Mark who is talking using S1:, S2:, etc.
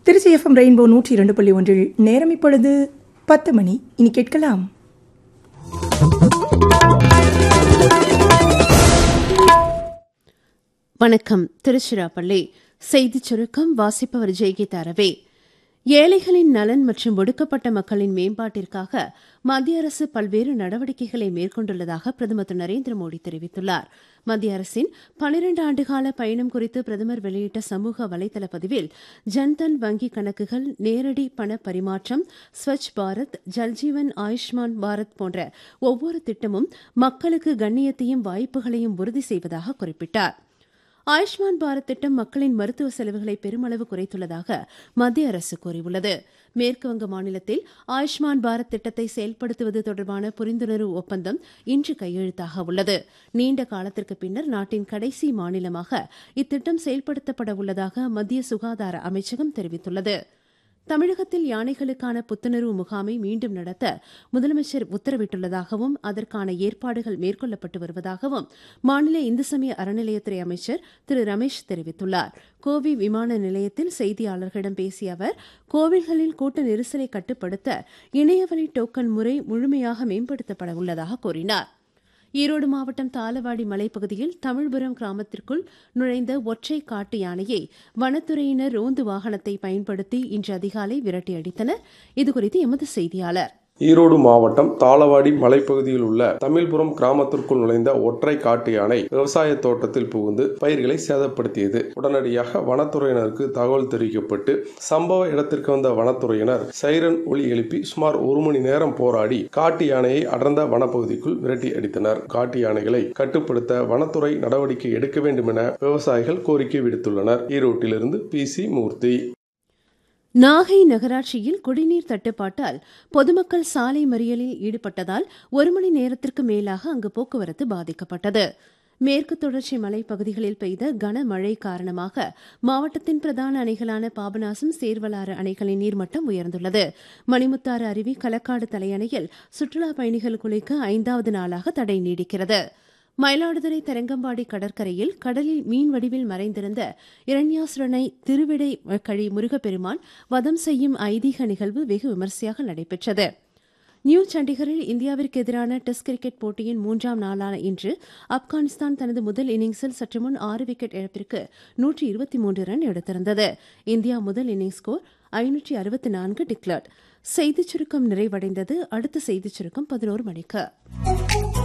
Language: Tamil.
S1: திருச்சி எஃப்எம் ரெயின்போ நூற்றி இரண்டு புள்ளி ஒன்றில் நேரம் இப்பொழுது பத்து மணி இனி கேட்கலாம்
S2: வணக்கம் திருச்சிராப்பள்ளி செய்திச் சுருக்கம் வாசிப்பவர் ஜெய்கீதா ரவி ஏழைகளின் நலன் மற்றும் ஒடுக்கப்பட்ட மக்களின் மேம்பாட்டிற்காக மத்திய அரசு பல்வேறு நடவடிக்கைகளை மேற்கொண்டுள்ளதாக பிரதமர் திரு நரேந்திர மோடி தெரிவித்துள்ளார் மத்திய அரசின் பனிரண்டு ஆண்டுகால பயணம் குறித்து பிரதமர் வெளியிட்ட சமூக வலைதள பதிவில் ஜன்தன் வங்கி கணக்குகள் நேரடி பண பரிமாற்றம் ஸ்வச் பாரத் ஜல்ஜீவன் ஆயுஷ்மான் பாரத் போன்ற ஒவ்வொரு திட்டமும் மக்களுக்கு கண்ணியத்தையும் வாய்ப்புகளையும் உறுதி செய்வதாக குறிப்பிட்டார் ஆயுஷ்மான் பாரத் திட்டம் மக்களின் மருத்துவ செலவுகளை பெருமளவு குறைத்துள்ளதாக மத்திய அரசு கூறியுள்ளது மேற்குவங்க மாநிலத்தில் ஆயுஷ்மான் பாரத் திட்டத்தை செயல்படுத்துவது தொடர்பான புரிந்துணர்வு ஒப்பந்தம் இன்று கையெழுத்தாக உள்ளது நீண்ட காலத்திற்கு பின்னர் நாட்டின் கடைசி மாநிலமாக இத்திட்டம் செயல்படுத்தப்பட உள்ளதாக மத்திய சுகாதார அமைச்சகம் தெரிவித்துள்ளது தமிழகத்தில் யானைகளுக்கான புத்துணர்வு முகாமை மீண்டும் நடத்த முதலமைச்சர் உத்தரவிட்டுள்ளதாகவும் அதற்கான ஏற்பாடுகள் மேற்கொள்ளப்பட்டு வருவதாகவும் மாநில இந்து சமய அறநிலையத்துறை அமைச்சர் திரு ரமேஷ் தெரிவித்துள்ளார் கோவை விமான நிலையத்தில் செய்தியாளர்களிடம் பேசிய அவர் கோவில்களில் கூட்ட நெரிசலை கட்டுப்படுத்த இணையவழி டோக்கன் முறை முழுமையாக மேம்படுத்தப்பட உள்ளதாக கூறினார் ஈரோடு மாவட்டம் தாளவாடி மலைப்பகுதியில் தமிழ்புரம் கிராமத்திற்குள் நுழைந்த ஒற்றை காட்டு யானையை வனத்துறையினர் ரோந்து வாகனத்தை பயன்படுத்தி இன்று அதிகாலை விரட்டி அடித்தனர் இதுகுறித்து எமது செய்தியாளர்
S3: ஈரோடு மாவட்டம் தாளவாடி மலைப்பகுதியில் உள்ள தமிழ்புரம் கிராமத்திற்குள் நுழைந்த ஒற்றை காட்டு யானை விவசாய தோட்டத்தில் புகுந்து பயிர்களை சேதப்படுத்தியது உடனடியாக வனத்துறையினருக்கு தகவல் தெரிவிக்கப்பட்டு சம்பவ இடத்திற்கு வந்த வனத்துறையினர் சைரன் ஒலி எழுப்பி சுமார் ஒரு மணி நேரம் போராடி காட்டு யானையை அடர்ந்த வனப்பகுதிக்குள் விரட்டி அடித்தனர் காட்டு யானைகளை கட்டுப்படுத்த வனத்துறை நடவடிக்கை எடுக்க வேண்டும் என விவசாயிகள் கோரிக்கை விடுத்துள்ளனர் ஈரோட்டிலிருந்து பி சி மூர்த்தி
S2: நாகை நகராட்சியில் குடிநீர் தட்டுப்பாட்டால் பொதுமக்கள் சாலை மறியலில் ஈடுபட்டதால் ஒரு மணி நேரத்திற்கு மேலாக அங்கு போக்குவரத்து பாதிக்கப்பட்டது மேற்கு தொடர்ச்சி மலைப்பகுதிகளில் பெய்த கனமழை காரணமாக மாவட்டத்தின் பிரதான அணைகளான பாபநாசம் சேர்வலாறு அணைகளின் நீர்மட்டம் உயர்ந்துள்ளது மணிமுத்தாறு அருவி களக்காடு தலையணையில் சுற்றுலா பயணிகள் குளிக்க ஐந்தாவது நாளாக தடை நீடிக்கிறது மயிலாடுதுறை தரங்கம்பாடி கடற்கரையில் கடலில் மீன் வடிவில் மறைந்திருந்த இரண்யாசுரனை திருவிடை கழி முருகப்பெருமான் வதம் செய்யும் ஐதீக நிகழ்வு வெகு விமரிசையாக நடைபெற்றது நியூ சண்டிகரில் இந்தியாவிற்கு எதிரான டெஸ்ட் கிரிக்கெட் போட்டியின் மூன்றாம் நாளான இன்று ஆப்கானிஸ்தான் தனது முதல் இன்னிங்ஸில் சற்று முன் ஆறு விக்கெட் இழப்பிற்கு நூற்றி இருபத்தி மூன்று ரன் எடுத்திருந்தது இந்தியா முதல் இன்னிங்ஸ் ஸ்கோர் ஐநூற்றி அறுபத்தி நான்கு டிக்ளர்ட் செய்திச் சுருக்கம் நிறைவடைந்தது அடுத்த செய்திச் சுருக்கம் பதினோரு மணிக்கு